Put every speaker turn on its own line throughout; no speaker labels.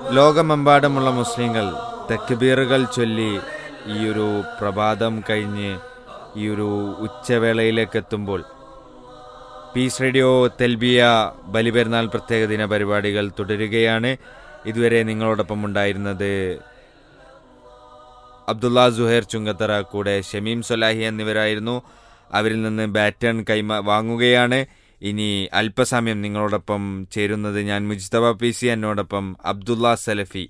ലോകമെമ്പാടുമുള്ള മുസ്ലിങ്ങൾ തെക്കുബീറുകൾ ചൊല്ലി ഈ ഒരു പ്രഭാതം കഴിഞ്ഞ് ഈ ഒരു ഉച്ചവേളയിലേക്ക് എത്തുമ്പോൾ പീസ് റേഡിയോ തെൽബിയ ബലിപെരുന്നാൾ പ്രത്യേക ദിന പരിപാടികൾ തുടരുകയാണ് ഇതുവരെ നിങ്ങളോടൊപ്പം ഉണ്ടായിരുന്നത് അബ്ദുള്ള സുഹേർ ചുങ്കത്തറ കൂടെ ഷമീം സൊലാഹി എന്നിവരായിരുന്നു അവരിൽ നിന്ന് ബാറ്റൺ കൈമ വാങ്ങുകയാണ് ഇനി അല്പസമയം നിങ്ങളോടൊപ്പം ചേരുന്നത് ഞാൻ മുജ്തബ പി സി എന്നോടൊപ്പം അബ്ദുള്ള സലഫി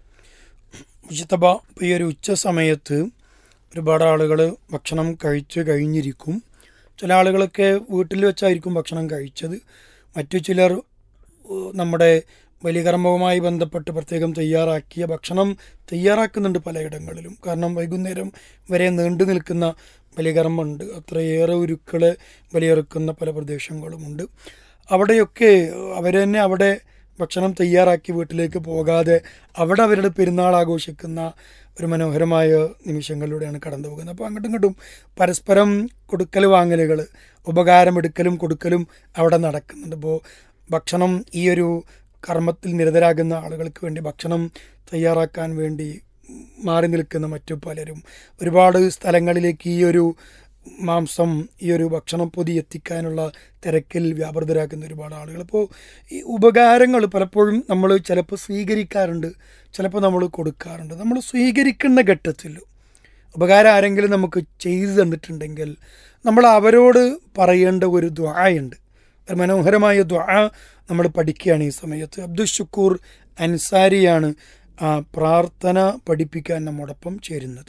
മുജിത്തബ ഇപ്പോൾ ഈ ഒരു ഉച്ച സമയത്ത് ഒരുപാട് ആളുകൾ ഭക്ഷണം കഴിച്ച് കഴിഞ്ഞിരിക്കും ചില ആളുകളൊക്കെ വീട്ടിൽ വെച്ചായിരിക്കും ഭക്ഷണം കഴിച്ചത് മറ്റു ചിലർ ഏഹ്, നമ്മുടെ ബലികർമ്മവുമായി ബന്ധപ്പെട്ട് പ്രത്യേകം തയ്യാറാക്കിയ ഭക്ഷണം തയ്യാറാക്കുന്നുണ്ട് പലയിടങ്ങളിലും കാരണം വൈകുന്നേരം വരെ നീണ്ടു നിൽക്കുന്ന ബലികർമ്മമുണ്ട് അത്രയേറെ ഉരുക്കളെ ബലിയെറുക്കുന്ന പല പ്രദേശങ്ങളുമുണ്ട് അവിടെയൊക്കെ അവർ തന്നെ അവിടെ ഭക്ഷണം തയ്യാറാക്കി വീട്ടിലേക്ക് പോകാതെ അവിടെ അവരുടെ പെരുന്നാൾ ആഘോഷിക്കുന്ന ഒരു മനോഹരമായ നിമിഷങ്ങളിലൂടെയാണ് കടന്നു പോകുന്നത് അപ്പോൾ അങ്ങോട്ടും ഇങ്ങോട്ടും പരസ്പരം കൊടുക്കൽ വാങ്ങലുകൾ ഉപകാരമെടുക്കലും കൊടുക്കലും അവിടെ നടക്കുന്നുണ്ട് അപ്പോൾ ഭക്ഷണം ഈ ഒരു കർമ്മത്തിൽ നിരതരാകുന്ന ആളുകൾക്ക് വേണ്ടി ഭക്ഷണം തയ്യാറാക്കാൻ വേണ്ടി മാറി നിൽക്കുന്ന മറ്റു പലരും ഒരുപാട് സ്ഥലങ്ങളിലേക്ക് ഈ ഒരു മാംസം ഈ ഒരു ഭക്ഷണം പൊതി എത്തിക്കാനുള്ള തിരക്കിൽ വ്യാപൃതരാക്കുന്ന ഒരുപാട് ആളുകൾ അപ്പോൾ ഈ ഉപകാരങ്ങൾ പലപ്പോഴും നമ്മൾ ചിലപ്പോൾ സ്വീകരിക്കാറുണ്ട് ചിലപ്പോൾ നമ്മൾ കൊടുക്കാറുണ്ട് നമ്മൾ സ്വീകരിക്കുന്ന ഘട്ടത്തിൽ ഉപകാരം ആരെങ്കിലും നമുക്ക് ചെയ്തു തന്നിട്ടുണ്ടെങ്കിൽ നമ്മൾ അവരോട് പറയേണ്ട ഒരു ദ്വായുണ്ട് ഒരു മനോഹരമായ ദ്വാ നമ്മൾ പഠിക്കുകയാണ് ഈ സമയത്ത് അബ്ദുൽ ഷുക്കൂർ അൻസാരിയാണ് ആ പ്രാർത്ഥന പഠിപ്പിക്കാൻ നമ്മോടൊപ്പം ചേരുന്നത്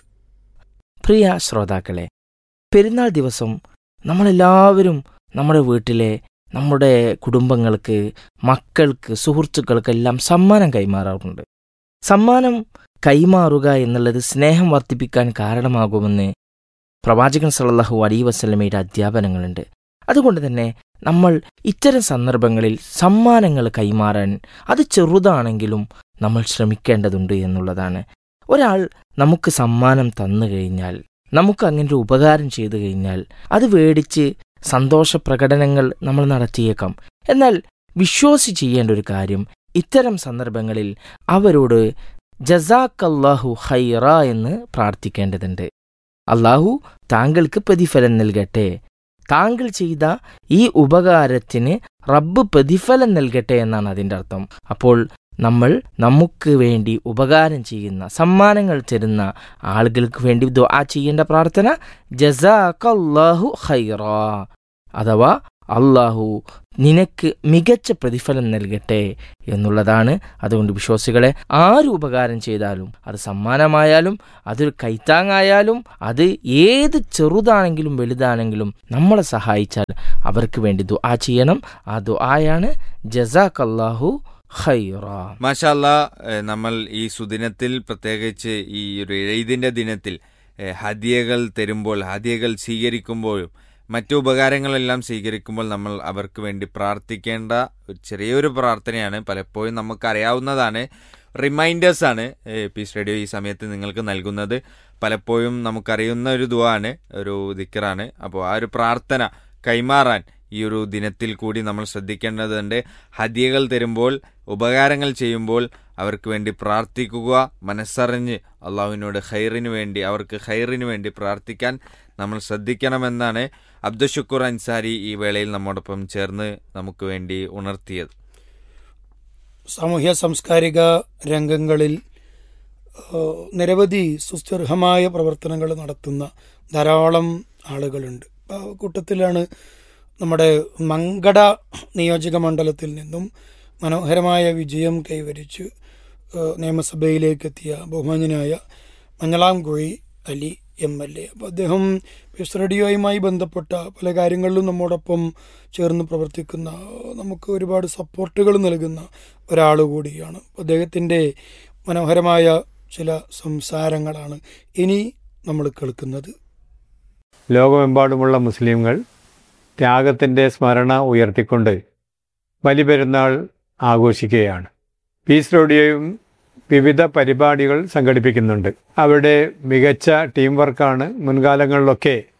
പ്രിയ ശ്രോതാക്കളെ പെരുന്നാൾ ദിവസം നമ്മളെല്ലാവരും നമ്മുടെ വീട്ടിലെ നമ്മുടെ കുടുംബങ്ങൾക്ക് മക്കൾക്ക് സുഹൃത്തുക്കൾക്കെല്ലാം സമ്മാനം കൈമാറാറുണ്ട് സമ്മാനം കൈമാറുക എന്നുള്ളത് സ്നേഹം വർദ്ധിപ്പിക്കാൻ കാരണമാകുമെന്ന് പ്രവാചകൻ സല്ലല്ലാഹു അലൈ വസല്ലമയുടെ അധ്യാപനങ്ങളുണ്ട് അതുകൊണ്ട് തന്നെ നമ്മൾ ഇത്തരം സന്ദർഭങ്ങളിൽ സമ്മാനങ്ങൾ കൈമാറാൻ അത് ചെറുതാണെങ്കിലും നമ്മൾ ശ്രമിക്കേണ്ടതുണ്ട് എന്നുള്ളതാണ് ഒരാൾ നമുക്ക് സമ്മാനം തന്നു കഴിഞ്ഞാൽ നമുക്ക് അങ്ങനെ ഒരു ഉപകാരം ചെയ്തു കഴിഞ്ഞാൽ അത് വേടിച്ച് സന്തോഷ പ്രകടനങ്ങൾ നമ്മൾ നടത്തിയേക്കാം എന്നാൽ വിശ്വാസി ചെയ്യേണ്ട ഒരു കാര്യം ഇത്തരം സന്ദർഭങ്ങളിൽ അവരോട് ജസാക്കല്ലാഹു ഹൈറ എന്ന് പ്രാർത്ഥിക്കേണ്ടതുണ്ട് അള്ളാഹു താങ്കൾക്ക് പ്രതിഫലം നൽകട്ടെ താങ്കൾ ചെയ്ത ഈ ഉപകാരത്തിന് റബ്ബ് പ്രതിഫലം നൽകട്ടെ എന്നാണ് അതിൻ്റെ അർത്ഥം അപ്പോൾ നമ്മൾ നമുക്ക് വേണ്ടി ഉപകാരം ചെയ്യുന്ന സമ്മാനങ്ങൾ തരുന്ന ആളുകൾക്ക് വേണ്ടി ദുആ ചെയ്യേണ്ട പ്രാർത്ഥന ജസാക്കല്ലാഹു ഹൈറ അഥവാ അള്ളാഹു നിനക്ക് മികച്ച പ്രതിഫലം നൽകട്ടെ എന്നുള്ളതാണ് അതുകൊണ്ട് വിശ്വാസികളെ ആര് ഉപകാരം ചെയ്താലും അത് സമ്മാനമായാലും അതൊരു കൈത്താങ്ങായാലും അത് ഏത് ചെറുതാണെങ്കിലും വലുതാണെങ്കിലും നമ്മളെ സഹായിച്ചാൽ അവർക്ക് വേണ്ടി ദുആ ചെയ്യണം ആ ദുആയാണ് ജസാക്കല്ലാഹു ഹൈറ
മാഷാല്ല നമ്മൾ ഈ സുദിനത്തിൽ പ്രത്യേകിച്ച് ഈ ഒരു ഈദിന്റെ ദിനത്തിൽ ഏഹ്, ഹദിയകൾ തരുമ്പോൾ ഹദിയകൾ സ്വീകരിക്കുമ്പോഴും മറ്റു ഉപകാരങ്ങളെല്ലാം സ്വീകരിക്കുമ്പോൾ നമ്മൾ അവർക്ക് വേണ്ടി പ്രാർത്ഥിക്കേണ്ട ഒരു ചെറിയൊരു പ്രാർത്ഥനയാണ് പലപ്പോഴും നമുക്കറിയാവുന്നതാണ് റിമൈൻഡേഴ്സ് ആണ് ഏഹ്, പീസ് റേഡിയോ ഈ സമയത്ത് നിങ്ങൾക്ക് നൽകുന്നത് പലപ്പോഴും നമുക്കറിയുന്ന ഒരു ദുവാണ് ഒരു ദിക്കറാണ് അപ്പോൾ ആ ഒരു പ്രാർത്ഥന കൈമാറാൻ ഈ ഒരു ദിനത്തിൽ കൂടി നമ്മൾ ശ്രദ്ധിക്കേണ്ടതുണ്ട് ഹദിയകൾ തരുമ്പോൾ ഉപകാരങ്ങൾ ചെയ്യുമ്പോൾ അവർക്ക് വേണ്ടി പ്രാർത്ഥിക്കുക മനസ്സറിഞ്ഞ് അള്ളാഹുവിനോട് ഖൈറിന് വേണ്ടി അവർക്ക് ഖൈറിന് വേണ്ടി പ്രാർത്ഥിക്കാൻ നമ്മൾ ശ്രദ്ധിക്കണമെന്നാണ് അബ്ദുഷുക്കൂർ അൻസാരി ഈ വേളയിൽ നമ്മോടൊപ്പം ചേർന്ന് നമുക്ക് വേണ്ടി ഉണർത്തിയത്
സാമൂഹ്യ സാംസ്കാരിക രംഗങ്ങളിൽ ഏഹ്, നിരവധി സുസ്ഥിർഹമായ പ്രവർത്തനങ്ങൾ നടത്തുന്ന ധാരാളം ആളുകളുണ്ട് ആ കൂട്ടത്തിലാണ് നമ്മുടെ മങ്കട നിയോജക മണ്ഡലത്തിൽ നിന്നും മനോഹരമായ വിജയം കൈവരിച്ച് ഏഹ്, നിയമസഭയിലേക്ക് എത്തിയ ബഹുമാന്യനായ Manjalamkuzhi Ali M L A അപ്പോൾ അദ്ദേഹം പീസ് റേഡിയോയുമായി ബന്ധപ്പെട്ട പല കാര്യങ്ങളിലും നമ്മോടൊപ്പം ചേർന്ന് പ്രവർത്തിക്കുന്ന നമുക്ക് ഒരുപാട് സപ്പോർട്ടുകൾ നൽകുന്ന ഒരാൾ കൂടിയാണ് അദ്ദേഹത്തിൻ്റെ മനോഹരമായ ചില സംസാരങ്ങളാണ് ഇനി നമ്മൾ കേൾക്കുന്നത്
ലോകമെമ്പാടുമുള്ള മുസ്ലിംകൾ ത്യാഗത്തിൻ്റെ സ്മരണ ഉയർത്തിക്കൊണ്ട് ബലിപെരുന്നാൾ ആഘോഷിക്കുകയാണ് പീസ് റേഡിയോയും വിവിധ പരിപാടികൾ സംഘടിപ്പിക്കുന്നുണ്ട് അവിടെ മികച്ച ടീം വർക്കാണ് മുൻകാലങ്ങളിലൊക്കെ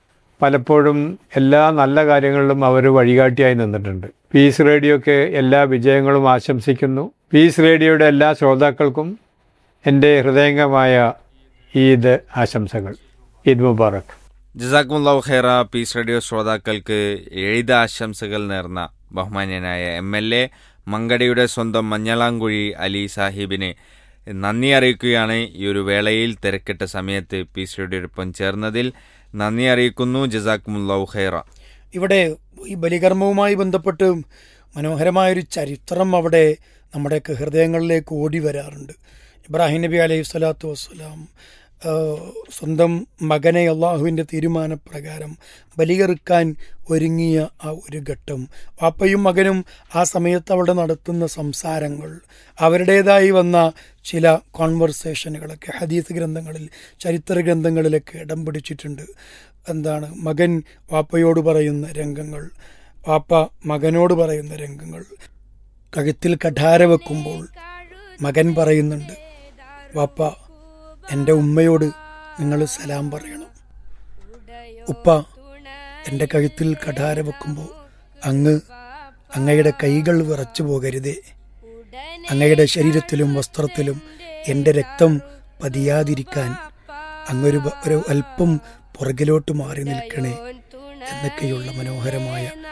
പലപ്പോഴും എല്ലാ നല്ല കാര്യങ്ങളിലും അവർ വഴികാട്ടിയായി നിന്നിട്ടുണ്ട് പീസ് റേഡിയോക്ക് എല്ലാ വിജയങ്ങളും ആശംസിക്കുന്നു പീസ് റേഡിയോയുടെ എല്ലാ ശ്രോതാക്കൾക്കും എൻ്റെ ഹൃദയംഗമായ ഈദ് ആശംസകൾ ഈദ് മുബാറക്
ജസാക്കുമുല്ലാഹു ഖൈറ പീസ് റേഡിയോ ശ്രോതാക്കൾക്ക് എഴുത ആശംസകൾ നേർന്ന ബഹുമാന്യനായ എം എൽ എ മങ്കടയുടെ സ്വന്തം മഞ്ഞളാങ്കുഴി അലി സാഹിബിന് നന്ദി അറിയിക്കുകയാണ് ഈ ഒരു വേളയിൽ തിരക്കിട്ട സമയത്ത് പീസ് റേഡിയോടൊപ്പം ചേർന്നതിൽ നന്ദി അറിയിക്കുന്നു ജസാക്കുമുല്ലാഹു ഖൈറ
ഇവിടെ ഈ ബലികർമ്മവുമായി ബന്ധപ്പെട്ട് മനോഹരമായൊരു ചരിത്രം അവിടെ നമ്മുടെയൊക്കെ ഹൃദയങ്ങളിലേക്ക് ഓടി വരാറുണ്ട് ഇബ്രാഹിം നബി അലൈഹി സ്വലാത്തു വസ്സലാം ആ, സ്വന്തം മകനെ അള്ളാഹുവിൻ്റെ തീരുമാനപ്രകാരം ബലികറുക്കാൻ ഒരുങ്ങിയ ആ ഒരു ഘട്ടം വാപ്പയും മകനും ആ സമയത്ത് അവിടെ നടത്തുന്ന സംസാരങ്ങൾ അവരുടേതായി വന്ന ചില കോൺവെർസേഷനുകളൊക്കെ ഹദീസ് ഗ്രന്ഥങ്ങളിൽ ചരിത്ര ഗ്രന്ഥങ്ങളിലൊക്കെ ഇടം പിടിച്ചിട്ടുണ്ട് എന്താണ് മകൻ വാപ്പയോട് പറയുന്ന രംഗങ്ങൾ വാപ്പ മകനോട് പറയുന്ന രംഗങ്ങൾ കഴുത്തിൽ കഠാര വെക്കുമ്പോൾ മകൻ പറയുന്നുണ്ട് വാപ്പ എൻ്റെ ഉമ്മയോട് നിങ്ങൾ സലാം പറയണം ഉപ്പ എൻ്റെ കഴുത്തിൽ കഠാര വെക്കുമ്പോൾ അങ്ങ് അങ്ങയുടെ കൈകൾ വിറച്ചു പോകരുതേ അങ്ങയുടെ ശരീരത്തിലും വസ്ത്രത്തിലും എൻ്റെ രക്തം പതിയാതിരിക്കാൻ അങ്ങൊരു ബ- ഒരു അല്പം പുറകിലോട്ട് മാറി നിൽക്കണേ എന്നൊക്കെയുള്ള മനോഹരമായ